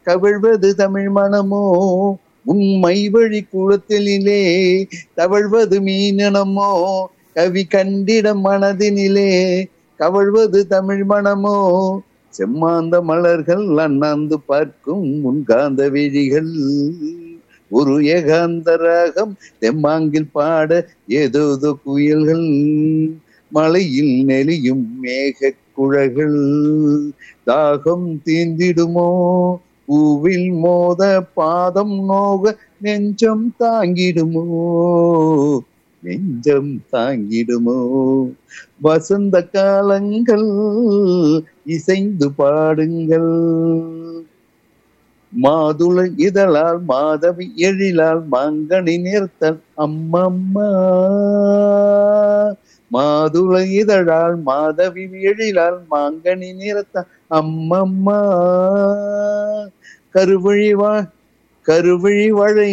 கவிழ்வது தமிழ் மனமோ உண்மை வழி குளத்திலே தவழ்வது மீனமோ கவி கண்டிட மனதினிலே கவழ்வது தமிழ் மனமோ செம்மாந்த மலர்கள் அண்ணாந்து பார்க்கும் முன்காந்த விழிகள் ஒரு ஏகாந்த ராகம் தெம்மாங்கில் பாட ஏதோதோ குயில்கள் மலையில் நெளியும் மேக குழல்கள் தாகம் தீந்திடுமோ பூவில் மோத பாதம் நோக நெஞ்சம் தாங்கிடுமோ நெஞ்சம் தாங்கிடுமோ வசந்த காலங்கள் இசைந்து பாடுங்கள் மாதுளை இதழால் மாதவி எழிலால் மாங்கனி நிறுத்தல் அம்மம்மா மாதுளை இதழால் மாதவி எழிலால் மாங்கனி நிறத்தால் அம்மம்மா கருவழி வா கருவழி வழை